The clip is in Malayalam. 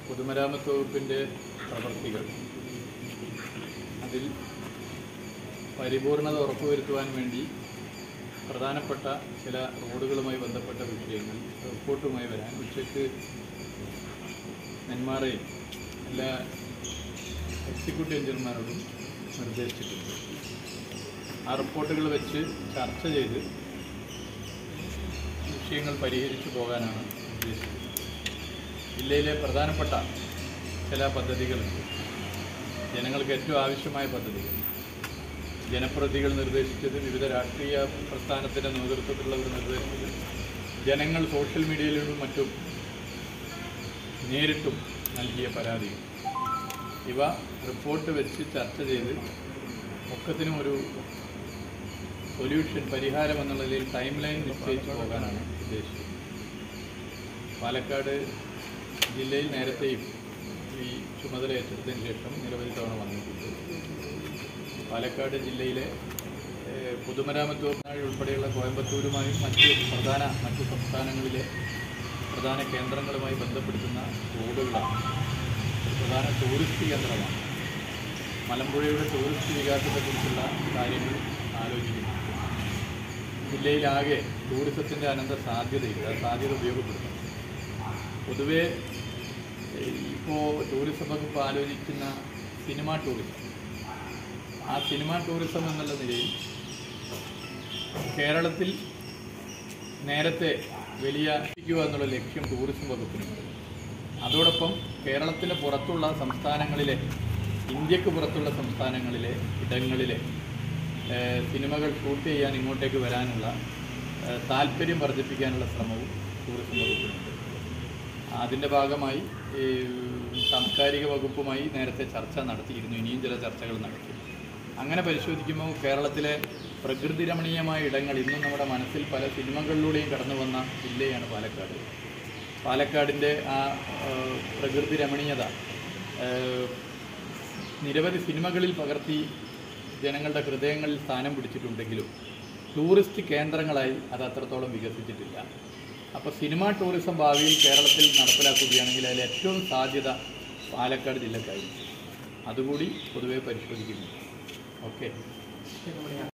പൊതുമരാമത്ത് വകുപ്പിൻ്റെ പ്രവർത്തികൾ അതിൽ പരിപൂർണത ഉറപ്പുവരുത്തുവാൻ വേണ്ടി പ്രധാനപ്പെട്ട ചില റോഡുകളുമായി ബന്ധപ്പെട്ട വിഷയങ്ങൾ റിപ്പോർട്ടുമായി വരാൻ ഉച്ചയ്ക്ക് നെന്മാറയിൽ എല്ലാ എക്സിക്യൂട്ടീവ് എഞ്ചിനീയർമാരോടും നിർദ്ദേശിച്ചിട്ടുണ്ട് ആ റിപ്പോർട്ടുകൾ വെച്ച് ചർച്ച ചെയ്ത് വിഷയങ്ങൾ പരിഹരിച്ചു പോകാനാണ് ഉദ്ദേശിച്ചത് ജില്ലയിലെ പ്രധാനപ്പെട്ട ചില പദ്ധതികളുണ്ട് ജനങ്ങൾക്ക് ഏറ്റവും ആവശ്യമായ പദ്ധതികൾ ജനപ്രതികൾ നിർദ്ദേശിച്ചത് വിവിധ രാഷ്ട്രീയ പ്രസ്ഥാനത്തിൻ്റെ നേതൃത്വത്തിലുള്ളവർ നിർദ്ദേശിച്ചത് ജനങ്ങൾ സോഷ്യൽ മീഡിയയിലും മറ്റും നേരിട്ടും നൽകിയ പരാതികൾ ഇവ റിപ്പോർട്ട് വെച്ച് ചർച്ച ചെയ്ത് ഒക്കത്തിനും ഒരു സൊല്യൂഷൻ പരിഹാരം എന്നുള്ള നിലയിൽ ടൈം ലൈൻ നിശ്ചയിച്ചു പോകാനാണ് ഉദ്ദേശിച്ചത് പാലക്കാട് ജില്ലയിൽ നേരത്തെയും ഈ ചുമതല ഏറ്റെടുത്തതിന് ശേഷം നിരവധി തവണ വന്നിട്ടുണ്ട് പാലക്കാട് ജില്ലയിലെ ഏഹ്, പൊതുമരാമത്ത് വകുപ്പ് ഉൾപ്പെടെയുള്ള കോയമ്പത്തൂരുമായും മറ്റ് പ്രധാന മറ്റ് സംസ്ഥാനങ്ങളിലെ പ്രധാന കേന്ദ്രങ്ങളുമായി ബന്ധപ്പെടുത്തുന്ന റോഡുകളാണ് ഒരു പ്രധാന ടൂറിസ്റ്റ് കേന്ദ്രമാണ് മലമ്പുഴയുടെ ടൂറിസ്റ്റ് വികാസത്തെക്കുറിച്ചുള്ള കാര്യങ്ങൾ ആലോചിക്കുന്നു ജില്ലയിലാകെ ടൂറിസത്തിൻ്റെ അനന്ത സാധ്യതയുണ്ട് ആ സാധ്യത ഉപയോഗപ്പെടുത്തണം പൊതുവേ ഇപ്പോൾ ടൂറിസം വകുപ്പ് ആലോചിക്കുന്ന സിനിമ ടൂറിസം ആ സിനിമ ടൂറിസം എന്നുള്ള നിലയിൽ കേരളത്തിൽ നേരത്തെ വലിയ എത്തിക്കുക എന്നുള്ള ലക്ഷ്യം ടൂറിസം വകുപ്പിനുണ്ട് അതോടൊപ്പം കേരളത്തിന് പുറത്തുള്ള സംസ്ഥാനങ്ങളിലെ ഇന്ത്യക്ക് പുറത്തുള്ള സംസ്ഥാനങ്ങളിലെ ഇടങ്ങളിലെ ഏഹ്, സിനിമകൾ ഷൂട്ട് ചെയ്യാൻ ഇങ്ങോട്ടേക്ക് വരാനുള്ള ഏഹ്, താല്പര്യം വർദ്ധിപ്പിക്കാനുള്ള ശ്രമവും ടൂറിസം വകുപ്പിനുണ്ട് അതിൻ്റെ ഭാഗമായി ഈ സാംസ്കാരിക വകുപ്പുമായി നേരത്തെ ചർച്ച നടത്തിയിരുന്നു ഇനിയും ചില ചർച്ചകൾ നടത്തി അങ്ങനെ പരിശോധിക്കുമ്പോൾ കേരളത്തിലെ പ്രകൃതി രമണീയമായ ഇടങ്ങൾ ഇന്നും നമ്മുടെ മനസ്സിൽ പല സിനിമകളിലൂടെയും കടന്നു വന്ന ജില്ലയാണ് പാലക്കാട് പാലക്കാടിൻ്റെ ആ ആ, പ്രകൃതി രമണീയത ആ, നിരവധി സിനിമകളിൽ പകർത്തി ജനങ്ങളുടെ ഹൃദയങ്ങളിൽ സ്ഥാനം പിടിച്ചിട്ടുണ്ടെങ്കിലും ടൂറിസ്റ്റ് കേന്ദ്രങ്ങളായി അത് അത്രത്തോളം വികസിച്ചിട്ടില്ല അപ്പോൾ സിനിമ ടൂറിസം ഭാവിയിൽ കേരളത്തിൽ നടപ്പിലാക്കുകയാണെങ്കിൽ അതിൽ ഏറ്റവും സാധ്യത പാലക്കാട് ജില്ലക്കായിരിക്കും അതുകൂടി പൊതുവെ പരിശോധിക്കുന്നു ഓക്കെ